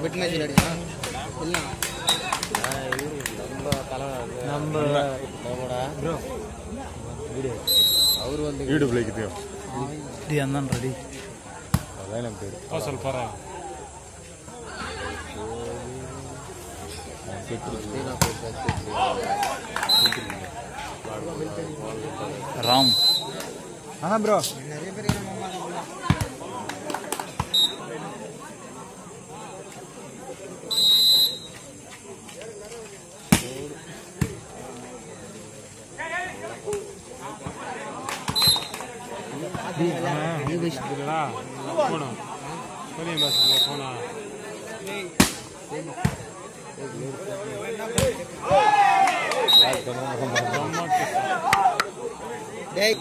Bet match விளையாடியா இல்லை நம்ம தலை நம்ம நம்மடா ப்ரோ அவர் வந்து யூடியூப்ல இருக்குதியும் டி அண்ணன் ரெடி அதான் நம்ம பேர் கோசல் போகிறேன் நான் போய் கத்துச்சு ராம் ஆஹா ப்ரோ நிறைய பேர் நம்ம அம்மா இல்லடா போனா கொஞ்சம் பேசுங்க போனா டேய்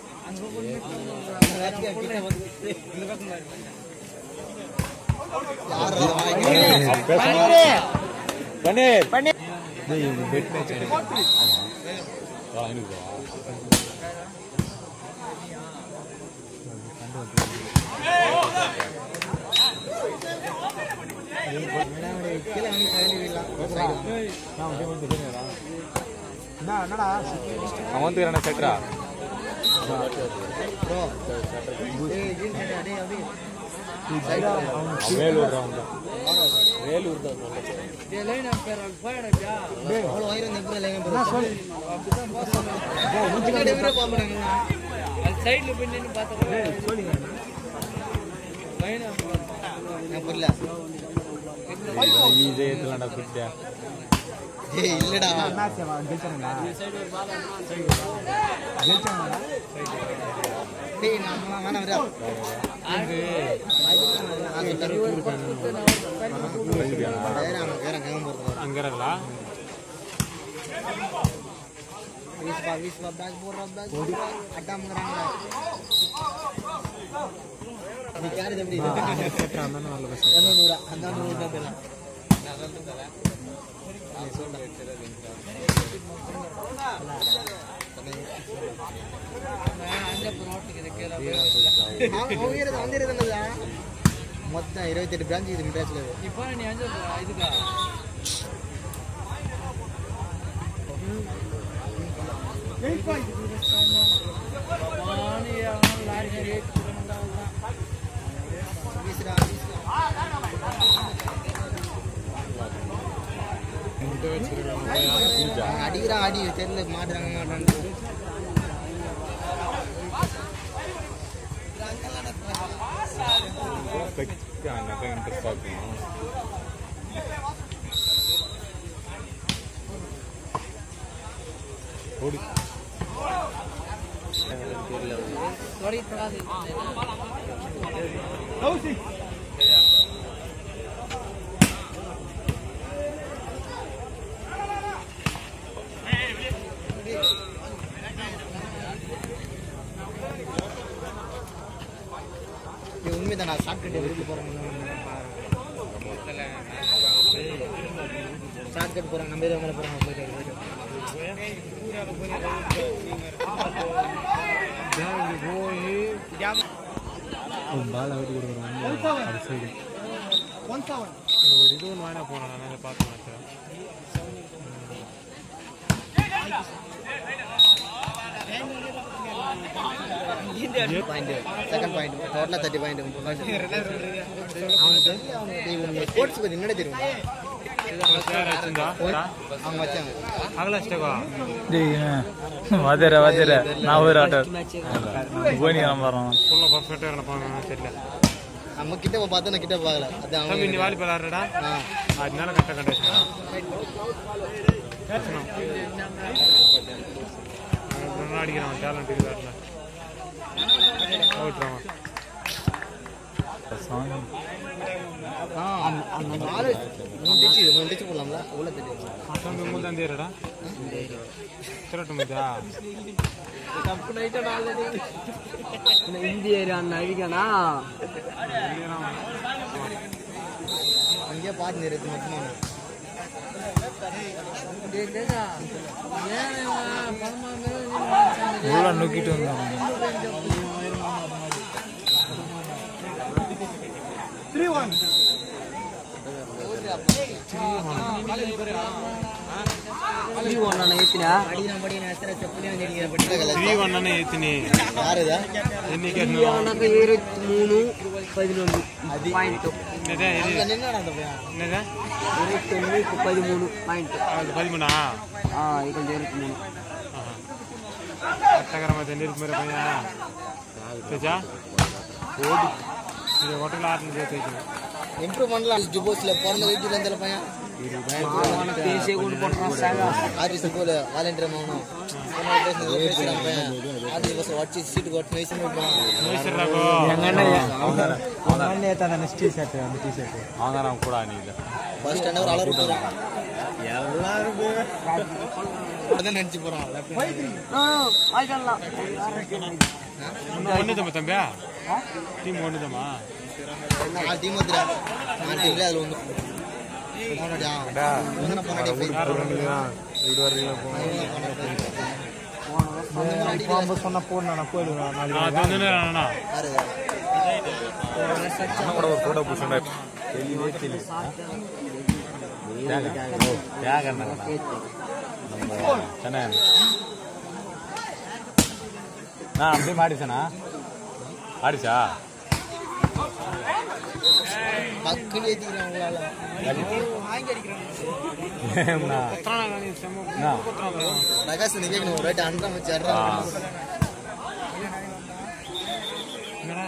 என்னடா அவன் வந்து செட்ரா ப்ரோ ஏய் ஜீன் சட்டை அடே அப்படியே வேலூர் ரவுண்ட் வேலூர் தான் அவ்வளோ வயிறு எப்படி இல்லைங்க ப்ரோ முன்னாடி வீரே பாம்புறாங்க நான் புரியல விஜயத்துலடா பிடிச்சா ஏய் இல்லடா டேய் நம்ம வேணாம் விரா வேற அவன் வேற கேம் போறது அங்கரங்களா வீஸ்பா வீஸ்பா பேக் போடுறா பேக் போடுறா அட்டாமங்கறாங்க நீ யாரு எப்படி என்ன நூறா அந்த நூறு தான் தெரியல மொத்தம் இருபத்தெட்டு பிரான்ச் இது மிட்ராஸ்ல வீசுடா வீசுடா அவன் அடிக்கிறான் அடி தெரியல மாட்டுறாங்க மாட்டான்னு இன்ட்ரெஸ்ட் ஆகும் ஓடி இது உண்மைதான் நான் சாப்பிட்டுட்டு வீட்டுக்கு போறேன் ஷார்ட்கட் போறேன் நம்ம எதுவும் மேலே போறாங்க போயிட்டு போயிட்டு பால் அவுட் கொடுக்குறோம் அது சைடு ஒரு இது ஒன்று வேணா போனேன் நான் அதை பார்த்து மாட்டேன் பாயிண்ட் செகண்ட் பாயிண்ட் டோட்டலாக தேர்ட்டி பாயிண்ட் அவனுக்கு அவனுக்கு ஸ்போர்ட்ஸ் பற்றி என்னடே தெரியும் వచ్చిందా அவங்க வச்சாங்க అగల అష్టగా వాదేరా వాదేరా నా ఊరు ఆట పోనీ కనపడరా ఫుల్ పర్ఫెక్ట్ చెట్ల நம்ம கிட்ட பார்த்தா நான் கிட்ட பார்க்கல அது తమ్మి அவங்க ఇన్ని వాలి పిల్లారడా ஆ అది నెల కట్ట కట్టేసిన అడిగినాం టాలెంట్ ఇది అట్లా అవుట్ రామా ஆ அந்த- அந்த நாலு மூணு டிச்சு இது மூணு டிச்சு போடலாம்ல உள்ள தெரியும் తమ్మి ముందు అందేరడా తిరగటం ఇదా அங்கேயே பார்த்து நிறுத்து மொத்தமா உள்ள நொக்கிட்டு வந்தாங்க త్రీ వన్ అనే ఎత్తిని யாருதா ఎన్నికే மூணு பதினொன்று பாயிண்ட் என்னதா இது அங்க நின்னாடா அந்த பையன் என்னதா இருபத்தொன்னு பதிமூணு பாயிண்ட் அது பதிமூணா இது கொஞ்சம் இருக்கு மூணு அட்டகரமா தென்னிருக்கு மாதிரி பையன் தெரிஞ்சா இது ஹோட்டல் ஆட்டில் சேர்த்து வைக்கணும் இம்ப்ரூவ் பண்ணலாம் ஜுபோஸ்ல பிறந்த வீட்டுல இருந்த பையன் பேசியே கொண்டு போடுறான் சாகா ஆர்டிசி போல வாலண்டியர் ஆகணும் பேசுறான் பையன் ஆர்டிசி பஸ் வச்சு சீட்டு கொட்டு வயசு நோய்ச்சிடுறாக்கோ அவன் தான் கூட நீ இல்லை பஸ் ஸ்டாண்ட் ஒரு அலறு போறான் எல்லாரும் அப்படிதான் நினைச்சு போறான் ஒன்று ஒன்றுதம்மா தம்பியா டீம் ஒன்றுதம்மா நாலு டீம் வந்துடா நாலு டீம்ல அதுல ஒண்ணு போனடியா போனடியா அது வந்து அண்ணா அண்ணன் கூட ஒரு ஃபோட்டோ பிடிச்சா தெளிவே தெளிவு தியாக நம்ம சென்னை நான் அப்படியே மாடிச்சேனா ஆடிச்சா பக்குன்னு ஏத்திக்கிறான் உங்களால ஏம்ண்ணா? என்ன? பிரகாஷ் நீ கேட்கணும் ஒரு ரேட் அன்றாம் வச்சு ஆ. என்னடா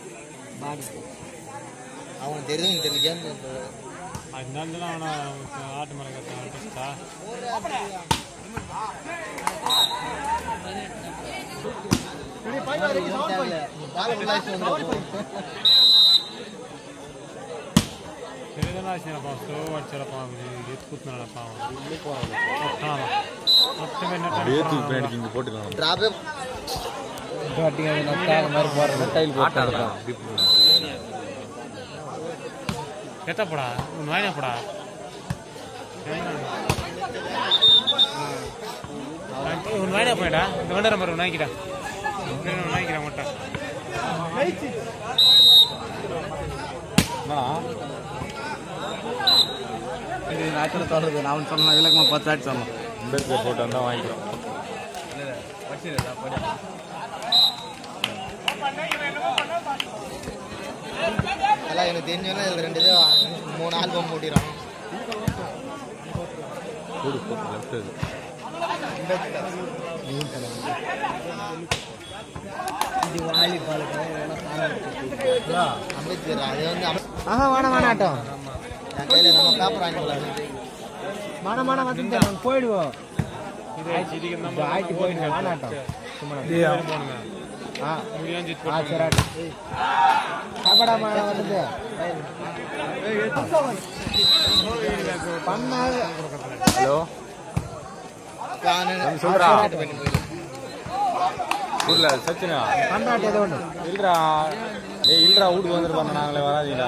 அவனுக்கு தெரியும் தெரியல கேம் அதனால தான் அவனை ஆட்டு மலை கத்த ஆர்டிஸ்டா తెలియదన్నా వచ్చినప్ప స్లో వచ్చారప్ప ఎత్తుకుతున్నాడప్ప మొత్తం அப்படியே தூக்கி பின்னாடி இங்கே போட்டுக்கலாம் டிராபே ஆட்டம் ఎత్తప్పుడా నువ్వు నాయనప్పుడా నువ్వు నాయనపోయాడా వండరా మరి నాయకిరా నేను నాయకిరా మొట్ట இது நாட்டில் தொடருது நான் சொன்ன விளக்கமா பத்து ஆட்டு சொன்னோம் அம்பேத்கர் ஃபோட்டோ தான் வாங்கிக்கிறோம் எல்லாம் எனக்கு தெரிஞ்சவனா இதுல ரெண்டு இது மூணு ஆல்பம் போட்டிடுறான் போடு போட்டு லெஃப்ட் இது அம்பேத்கர் அது வந்து அம்ப- ஆஹா வாண வாணாட்டம் என் கையில நம்ம பேப்பர் வாங்கிக்கலாம் வாண வாண வந்து நாங்கள் போயிடுவோம் ఇది ஆயிட்டு போயிடுவோம் வாணாட்டம் போனுங்க ஆ முடியாஞ்சி ஆ சரி சாப்பாடா மாட வந்தது பண்ணாது ஹலோ நான் சொல்றா. ஆட்டு பண்ணி போயிடலாம். புரியல சச்சினா பண்ணாட்டு ஏதோ ஒன்று இல்லடா ஏய் இல்லடா வீட்டுக்கு வந்துருப்பாங்க நாங்களே வராதீங்களா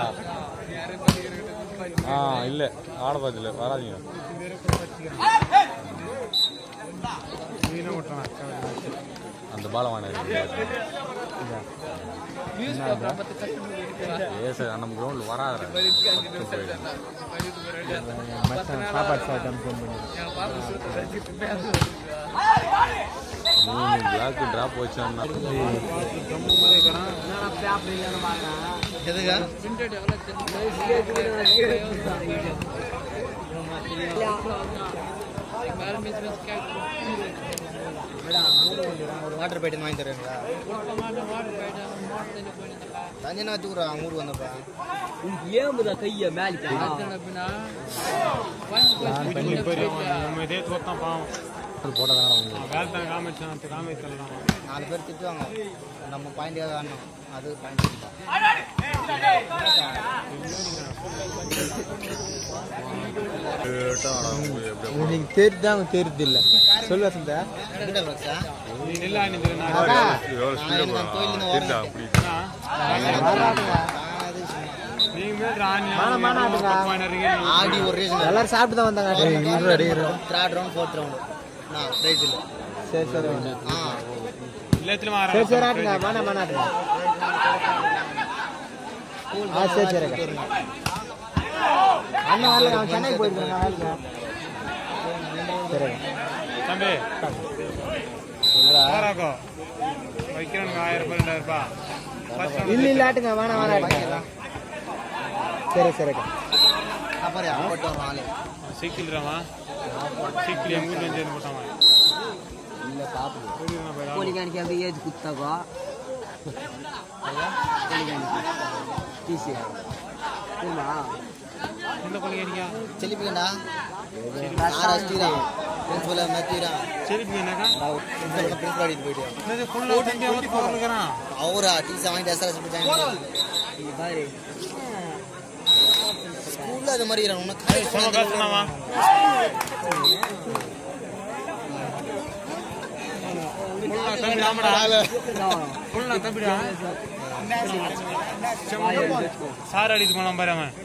ஆ இல்லை ஆட பார்த்துல வராதீங்க அந்த பாலம் வாங்க ஏ சார் நம்ம கிரவுண்டில் வராதுடா மட்டும் போயிடு. சாப்பாடு சாப்பிட்டு ஃபோன் பண்ணி மூணு பிளாக் ட்ராப் வச்சோம்னா எதுக்கா ஒரு வாட்டர் பேட்டன் வாங்கி தரேங்களா தஞ்சனா வச்சுக்குறா அவங்க ஊருக்கு வந்தப்பா ஏமுதா கைய மேலிக்கா நம்ம இதே தோத்தான் பாவம் போட்டால் தானே உங்களுக்கு வேலை தான் காமிச்சான் அந்த காமிச்சலாம் நாலு பேர் திட்டுவாங்க நம்ம பாயிண்டாக ஆடணும் அது பாயிண்ட் நீங்க தெரியுது அவங்க தெரியுது இல்ல சொல்லுவா சந்தா எங்கடா பிரக்ஸா நீ நில்லா நீ நில்லு, நான் எவ்வளோ ஸ்பீடாக போகலாம் தெரியுதா அப்படி நீங்க மேல ராணி மானா, மானா ஆடுறா. ஆடி ஒரு ரீசன் எல்லாரும் சாப்பிட்டு தான் வந்தாங்க தேர்ட் ரவுண்ட் ஃபோர்த் ரவுண்ட் நான் பிரைஸ் இல்லை சரி சரி ஆ எல்லாத்துலயும் சரி சரி ஆடுறான் ஆட்டுங்க மானா மானா ஆட்டுங்க ஆ சரி சரி அக்கா. அண்ணன் வரல அவன் சென்னை போயிருக்கான் வேலைக்கு சரி தம்பி போராக்கோ வைக்கிறேனுங்க ஆயிரம் ரூபாய் ரெண்டாயிரம் ரூபாய் ஃபர்ஸ்ட் இல்ல இல்லாட்டுங்க வேணாம் வேணாம் சரி சரிக்கா அப்புறம் அப்பட்டு வரும் ஆளு சைக்கிள் ராமா சைக்கிள் எங்க ஊர்ல இருந்து போட்டாமா இல்ல சாப்பிடு போயிடலாம் கோழிக்கானிக்கு அந்த ஏஜ் குத்தாக்கா கோழிக்கானிக்கு டிசி தெரியுமா இந்த கொள்கை அடிக்கா செலிப்பிக்கண்டா ஸ்ரீராம் பிரின்சிபல் மெத்தீராம் செருப்பு என்னக்கா பிரின்சிபல் பிரின்சிபல் அடிட்டு போயிட்டு என்னது ஃபுல்லா தம்பி அவத்து போட்டுருக்கான் அவரா டீச்சர் வாங்கிட்டு எஸ்ஆர்எஸ் ஜாயின் ஸ்கூல்ல அது மாதிரி உனக்கு சும்மா பேசுனாமா ஃபுல்லா தம்பி ஆமாடா ஃபுல்லா தம்பிடா சார் அடித்து போனான் பாரு அவன்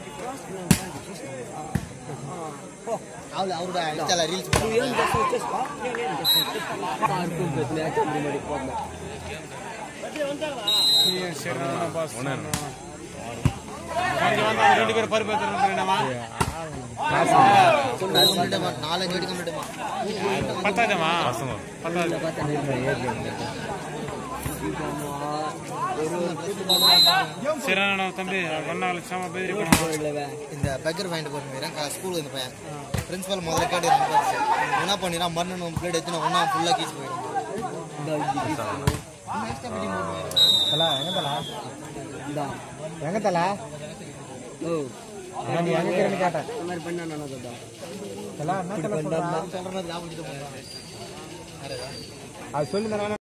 அவளு அவரோட இன்ஸ்டால ரீல்ஸ் போடுறான் சரி நான் பாஸ் கொஞ்சம் வந்து அவங்க ரெண்டு பேரும் பருப்பு எடுத்துருமா நாலஞ்சு வாட்டி கம்ப்ளீட்டுமா பத்தாதமா பத்தாது சரி நான் தம்பி ஒன்னாள் சாம பேதி போனோம் இந்த பெக்கர் வாங்கிட்டு போயிருந்தேன் ஸ்கூலுக்கு இந்த பையன் பிரின்சிபல் முதல்ல கேட்டு என்ன பண்ணிடுறான் மண்ணு பிளேட் எடுத்து ஒன்றா ஃபுல்லாக கீச்சு போயிடும் தலா எங்க தலா எங்க தலா நான் நீ எங்க இருக்கிறேன்னு கேட்டேன் தலா என்ன தலா சொல்றா? சொல்கிற மாதிரி ஞாபகம் வச்சுட்டு போயிடுறான் அது சொல்லி